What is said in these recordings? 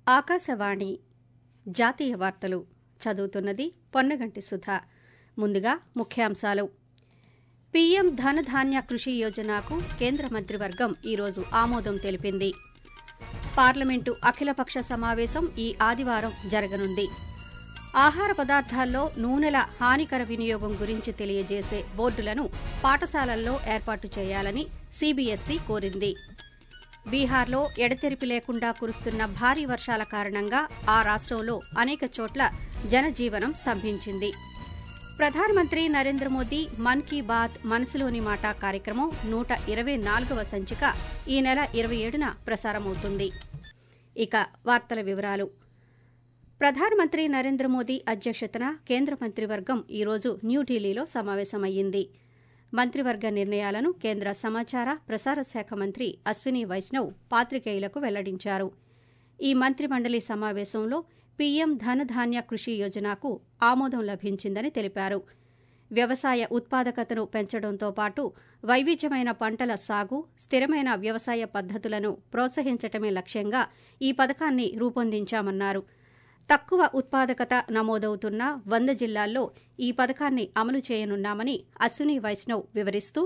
ఆకాశవాణి జాతీయ వార్తలు చదువుతున్నది పొన్నగంటి సుధ ముందుగా ముఖ్యాంశాలు పీఎం ధనధాన్య కృషి యోజనకు కేంద్ర మంత్రివర్గం ఈరోజు ఆమోదం తెలిపింది పార్లమెంటు అఖిలపక్ష సమావేశం ఈ ఆదివారం జరగనుంది ఆహార పదార్థాల్లో నూనెల హానికర వినియోగం గురించి తెలియజేసే బోర్డులను పాఠశాలల్లో ఏర్పాటు చేయాలని సీబీఎస్సీ కోరింది బీహార్లో ఎడతెరిపి లేకుండా కురుస్తున్న భారీ వర్షాల కారణంగా ఆ రాష్టంలో అనేక చోట్ల జనజీవనం స్తంభించింది ప్రధానమంత్రి నరేంద్ర మోదీ మన్ కీ బాత్ మనసులోని మాట కార్యక్రమం నూట ఇరవై నాలుగవ సంచిక ఈ నెల ఇరవై ఏడున ప్రసారమవుతుంది ఇక వార్తల వివరాలు ప్రధానమంత్రి నరేంద్ర మోదీ అధ్యక్షతన కేంద్ర మంత్రివర్గం ఈరోజు న్యూఢిల్లీలో సమావేశమయ్యింది మంత్రివర్గ నిర్ణయాలను కేంద్ర సమాచార ప్రసార శాఖ మంత్రి అశ్విని వైష్ణవ్ పాత్రికేయులకు వెల్లడించారు ఈ మంత్రిమండలి సమావేశంలో పీఎం ధనధాన్య కృషి యోజనకు ఆమోదం లభించిందని తెలిపారు వ్యవసాయ ఉత్పాదకతను పెంచడంతో పాటు వైవిధ్యమైన పంటల సాగు స్థిరమైన వ్యవసాయ పద్దతులను ప్రోత్సహించటమే లక్ష్యంగా ఈ పథకాన్ని రూపొందించామన్నారు తక్కువ ఉత్పాదకత నమోదవుతున్న వంద జిల్లాల్లో ఈ పథకాన్ని అమలు చేయనున్నామని అశ్విని వైష్ణవ్ వివరిస్తూ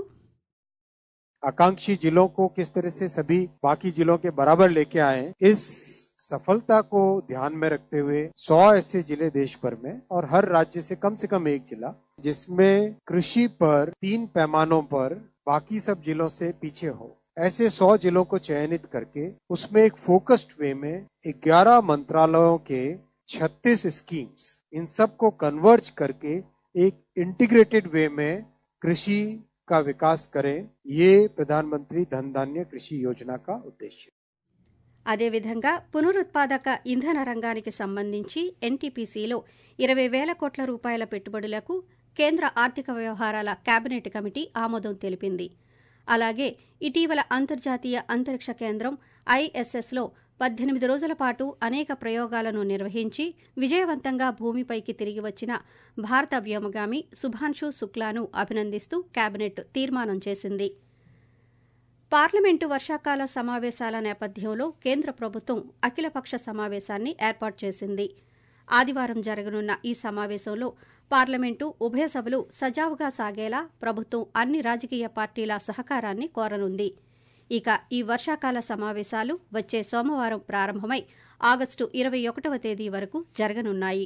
आकांक्षी जिलों को किस तरह से सभी बाकी जिलों के बराबर लेके आए इस सफलता को ध्यान में रखते हुए 100 ऐसे जिले देश भर में और हर राज्य से कम से कम एक जिला जिसमें कृषि पर तीन पैमानों पर बाकी सब जिलों से पीछे हो ऐसे 100 जिलों को चयनित करके उसमें एक फोकस्ड वे में 11 मंत्रालयों के 36 स्कीम्स इन सब को कन्वर्ज करके एक इंटीग्रेटेड वे में कृषि का विकास करें ये प्रधानमंत्री धन धान्य कृषि योजना का उद्देश्य అదేవిధంగా పునరుత్పాదక ఇంధన రంగానికి సంబంధించి ఎన్టీపీసీలో ఇరవై వేల కోట్ల రూపాయల పెట్టుబడులకు కేంద్ర ఆర్థిక వ్యవహారాల కేబినెట్ కమిటీ ఆమోదం తెలిపింది అలాగే ఇటీవల అంతర్జాతీయ అంతరిక్ష కేంద్రం ఐఎస్ఎస్లో పద్దెనిమిది రోజుల పాటు అనేక ప్రయోగాలను నిర్వహించి విజయవంతంగా భూమిపైకి తిరిగి వచ్చిన భారత వ్యోమగామి శుభాన్షు శుక్లాను అభినందిస్తూ కేబినెట్ తీర్మానం చేసింది పార్లమెంటు వర్షాకాల సమావేశాల నేపథ్యంలో కేంద్ర ప్రభుత్వం అఖిలపక్ష సమావేశాన్ని ఏర్పాటు చేసింది ఆదివారం జరగనున్న ఈ సమావేశంలో పార్లమెంటు ఉభయ సభలు సజావుగా సాగేలా ప్రభుత్వం అన్ని రాజకీయ పార్టీల సహకారాన్ని కోరనుంది ఇక ఈ వర్షాకాల సమావేశాలు వచ్చే సోమవారం ప్రారంభమై ఆగస్టు ఇరవై ఒకటవ తేదీ వరకు జరగనున్నాయి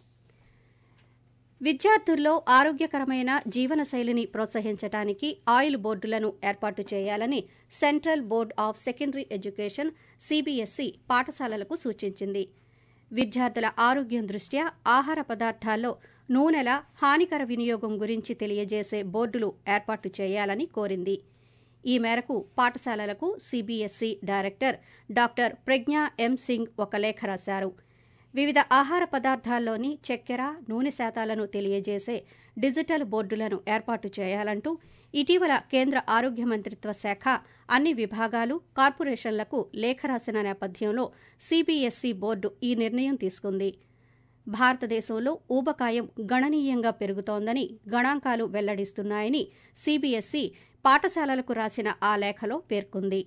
విద్యార్థుల్లో ఆరోగ్యకరమైన జీవనశైలిని ప్రోత్సహించడానికి ఆయిల్ బోర్డులను ఏర్పాటు చేయాలని central board of secondary education CBSE పాఠశాలలకు సూచించింది విద్యార్థుల ఆరోగ్యం దృష్ట్యా ఆహార పదార్థాల్లో నూనెల హానికర వినియోగం గురించి తెలియజేసే బోర్డులు ఏర్పాటు చేయాలని కోరింది ఈ మేరకు పాఠశాలలకు CBSE director doctor Pragya M Singh ఒక లేఖ రాశారు వివిధ ఆహార పదార్థాల్లోని చక్కెర నూనె శాతాలను తెలియజేసే డిజిటల్ బోర్డులను ఏర్పాటు చేయాలంటూ ఇటీవల కేంద్ర ఆరోగ్య మంత్రిత్వ శాఖ అన్ని విభాగాలు కార్పొరేషన్లకు లేఖ రాసిన నేపథ్యంలో సీబీఎస్ఈ బోర్డు ఈ నిర్ణయం తీసుకుంది భారతదేశంలో ఊబకాయం గణనీయంగా పెరుగుతోందని గణాంకాలు వెల్లడిస్తున్నాయని సీబీఎస్ఈ పాఠశాలలకు రాసిన ఆ లేఖలో పేర్కొంది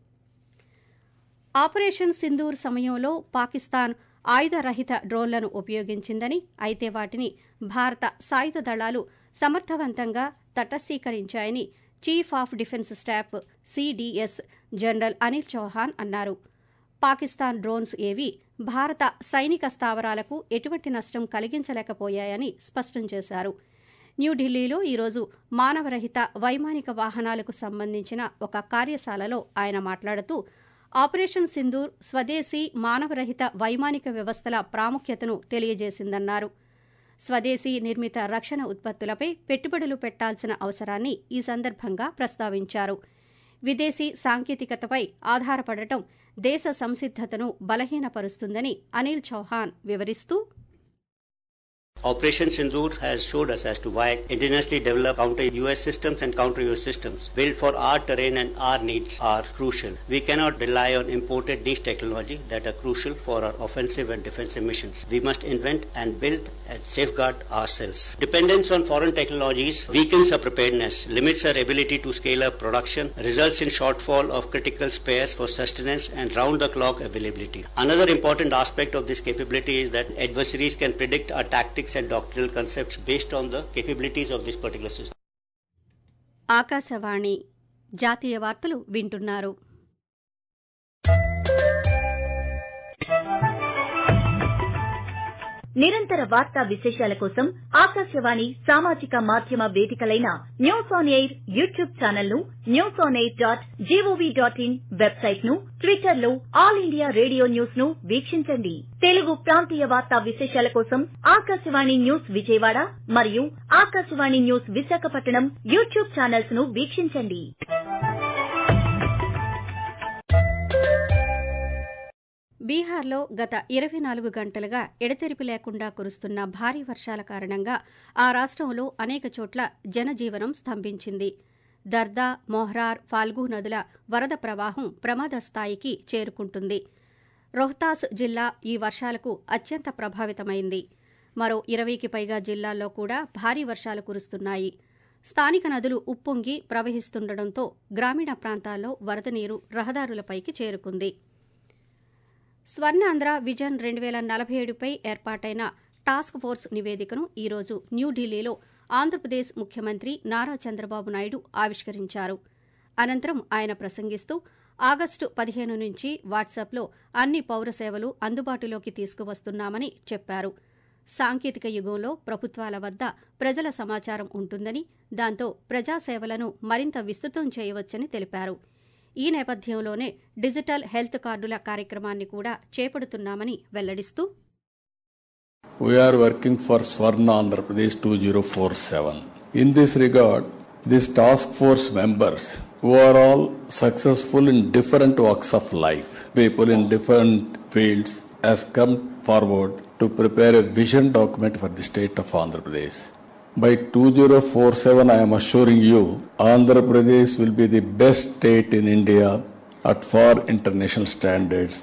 ఆపరేషన్ సింధూర్ సమయంలో పాకిస్తాన్ ఆయుధ రహిత డ్రోన్లను ఉపయోగించిందని అయితే వాటిని భారత సాయుధ దళాలు సమర్థవంతంగా తటస్థీకరించాయని chief of defence staff CDS general Anil Chauhan అన్నారు పాకిస్తాన్ డ్రోన్స్ ఏవి భారత సైనిక స్థావరాలకు ఎటువంటి నష్టం కలిగించలేకపోయాయని స్పష్టం చేశారు న్యూఢిల్లీలో ఈరోజు మానవరహిత వైమానిక వాహనాలకు సంబంధించిన ఒక కార్యశాలలో ఆయన మాట్లాడుతూ ఆపరేషన్ సింధూర్ స్వదేశీ మానవరహిత వైమానిక వ్యవస్థల ప్రాముఖ్యతను తెలియజేసిందన్నారు స్వదేశీ నిర్మిత రక్షణ ఉత్పత్తులపై పెట్టుబడులు పెట్టాల్సిన అవసరాన్ని ఈ సందర్భంగా ప్రస్తావించారు విదేశీ సాంకేతికతపై ఆధారపడటం దేశ సంసిద్దతను బలహీనపరుస్తుందని అనిల్ చౌహాన్ వివరిస్తూ Operation Sindoor has showed us as to why indigenously developed counter-US systems and counter-US systems built for our terrain and our needs are crucial. We cannot rely on imported niche technology that are crucial for our offensive and defensive missions. We must invent and build and safeguard ourselves. Dependence on foreign technologies weakens our preparedness, limits our ability to scale up production, results in shortfall of critical spares for sustenance and round-the-clock availability. Another important aspect of this capability is that adversaries can predict our tactics and doctrinal concepts based on the capabilities of this particular system. Akashvani జాతీయ వార్తలు వింటున్నారు నిరంతర వార్తా విశేషాల కోసం ఆకాశవాణి సామాజిక మాధ్యమ వేదికలైన news on air YouTube channel ను news on air dot gov dot in website ను ట్విట్టర్ లో ఆల్ ఇండియా రేడియో న్యూస్ ను వీక్షించండి తెలుగు ప్రాంతీయ వార్తా విశేషాల కోసం ఆకాశవాణి న్యూస్ విజయవాడ మరియు ఆకాశవాణి న్యూస్ విశాఖపట్నం యూట్యూబ్ ఛానల్స్ ను వీక్షించండి బీహార్లో గత ఇరవై నాలుగు గంటలుగా ఎడతెరిపి లేకుండా కురుస్తున్న భారీ వర్షాల కారణంగా ఆ రాష్టంలో అనేక చోట్ల జనజీవనం స్తంభించింది దర్దా మొహ్రార్ ఫాల్గు నదుల వరద ప్రవాహం ప్రమాద స్థాయికి చేరుకుంటుంది రోహ్తాస్ జిల్లా ఈ వర్షాలకు అత్యంత ప్రభావితమైంది మరో ఇరవైకి పైగా జిల్లాల్లో కూడా భారీ వర్షాలు కురుస్తున్నాయి స్థానిక నదులు ఉప్పొంగి ప్రవహిస్తుండటంతో గ్రామీణ ప్రాంతాల్లో వరద నీరు రహదారులపైకి చేరుకుంది స్వర్ణాంధ్ర విజన్ రెండు వేల నలభై ఏడుపై ఏర్పాటైన టాస్క్ ఫోర్స్ నివేదికను ఈరోజు న్యూఢిల్లీలో ఆంధ్రప్రదేశ్ ముఖ్యమంత్రి నారా చంద్రబాబు నాయుడు ఆవిష్కరించారు అనంతరం ఆయన ప్రసంగిస్తూ ఆగస్టు పదిహేను నుంచి వాట్సాప్లో అన్ని పౌర సేవలు అందుబాటులోకి తీసుకువస్తున్నామని చెప్పారు సాంకేతిక యుగంలో ప్రభుత్వాల వద్ద ప్రజల సమాచారం ఉంటుందని దాంతో ప్రజాసేవలను మరింత విస్తృతం చేయవచ్చని తెలిపారు ఈ నేపథ్యంలోనే డిజిటల్ హెల్త్ కార్డుల కార్యక్రమాన్ని కూడా చేపడుతున్నామని వెల్లడిస్తూ We are working for Swarna Andhra Pradesh 2047. In this regard, these task force members who are all successful in different walks of life, people in different fields, has come forward to prepare a vision document for the state of Andhra Pradesh. By 2047, I am assuring you, Andhra Pradesh will be the best state in India at far international standards.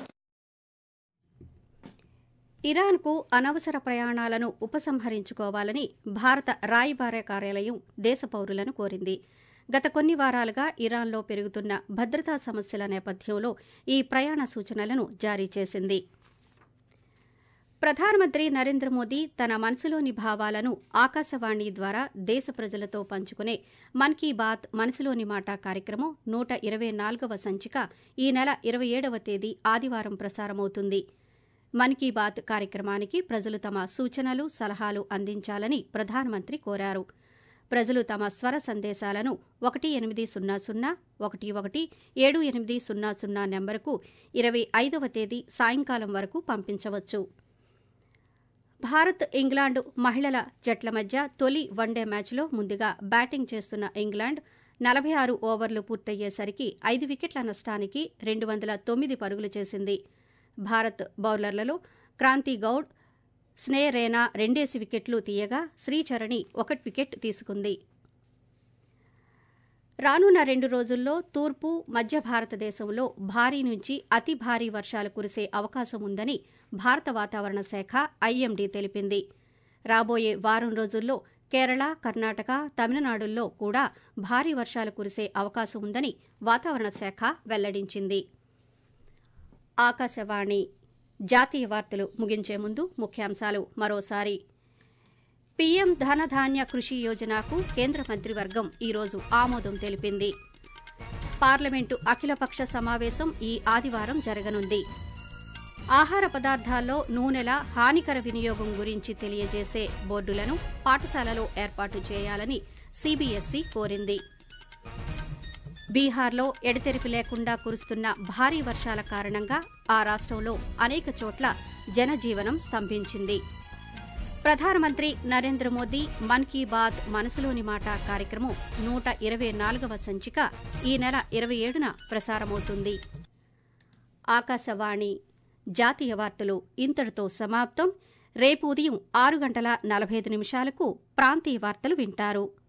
ఇరాన్కు అనవసర ప్రయాణాలను ఉపసంహరించుకోవాలని భారత రాయబార కార్యాలయం దేశ పౌరులను కోరింది గత కొన్ని వారాలుగా ఇరాన్లో పెరుగుతున్న భద్రతా సమస్యల నేపథ్యంలో ఈ ప్రయాణ సూచనలను జారీ చేసింది ప్రధానమంత్రి నరేంద్ర మోదీ తన మనసులోని భావాలను ఆకాశవాణి ద్వారా దేశ ప్రజలతో పంచుకునే మన్ కీ బాత్ మనసులోని మాట కార్యక్రమం నూట ఇరవై నాలుగవ సంచిక ఈ నెల ఇరవై ఏడవ తేదీ ఆదివారం ప్రసారమవుతుంది మన్ కీ బాత్ కార్యక్రమానికి ప్రజలు తమ సూచనలు సలహాలు అందించాలని ప్రధానమంత్రి కోరారు ప్రజలు తమ స్వర సందేశాలను ఒకటి ఎనిమిది సున్నా సున్నా ఒకటి ఒకటి ఏడు ఎనిమిది సున్నా సున్నా నెంబరుకు ఇరవై ఐదవ తేదీ సాయంకాలం వరకు పంపించవచ్చు భారత్ ఇంగ్లాండ్ మహిళల జట్ల మధ్య తొలి వన్డే మ్యాచ్లో ముందుగా బ్యాటింగ్ చేస్తున్న ఇంగ్లాండ్ నలభై ఆరు ఓవర్లు పూర్తయ్యేసరికి ఐదు వికెట్ల నష్టానికి రెండు వందల తొమ్మిది పరుగులు చేసింది భారత్ బౌలర్లలో క్రాంతి గౌడ్ స్నే రేనా రెండేసి వికెట్లు తీయగా శ్రీచరణి ఒకటి వికెట్ తీసుకుంది రానున్న రెండు రోజుల్లో తూర్పు మధ్య భారతదేశంలో భారీ నుంచి అతి భారీ వర్షాలు కురిసే అవకాశం ఉందని భారత వాతావరణ శాఖ ఐఎండీ తెలిపింది రాబోయే వారం రోజుల్లో కేరళ కర్ణాటక తమిళనాడుల్లో కూడా భారీ వర్షాలు కురిసే అవకాశం ఉందని వాతావరణ శాఖ వెల్లడించింది ఆకాశవాణి జాతీయ వార్తలు ముగించే ముందు ముఖ్యాంశాలు మరోసారి పీఎం ధనధాన్య కృషి యోజనకు కేంద్ర మంత్రివర్గం ఈరోజు ఆమోదం తెలిపింది పార్లమెంటు అఖిలపక్ష సమావేశం ఈ ఆదివారం జరగనుంది ఆహార పదార్థాల్లో నూనెల హానికర వినియోగం గురించి తెలియజేసే బోర్డులను పాఠశాలలో ఏర్పాటు చేయాలని సీబీఎస్సీ కోరింది బీహార్లో ఎడతెరిపి లేకుండా కురుస్తున్న భారీ వర్షాల కారణంగా ఆ రాష్టంలో అనేక చోట్ల జనజీవనం స్తంభించింది ప్రధానమంత్రి నరేంద్ర మోదీ మన్ కీ బాత్ మనసులోని మాట కార్యక్రమం నూట ఇరవై నాలుగవ సంచిక ఈ నెల ఇరవై ఏడున ప్రసారమవుతుంది ఆకాశవాణి జాతీయ వార్తలు ఇంతటితో సమాప్తం రేపు ఉదయం ఆరు గంటల నలభై ఐదు నిమిషాలకు ప్రాంతీయ వార్తలు వింటారు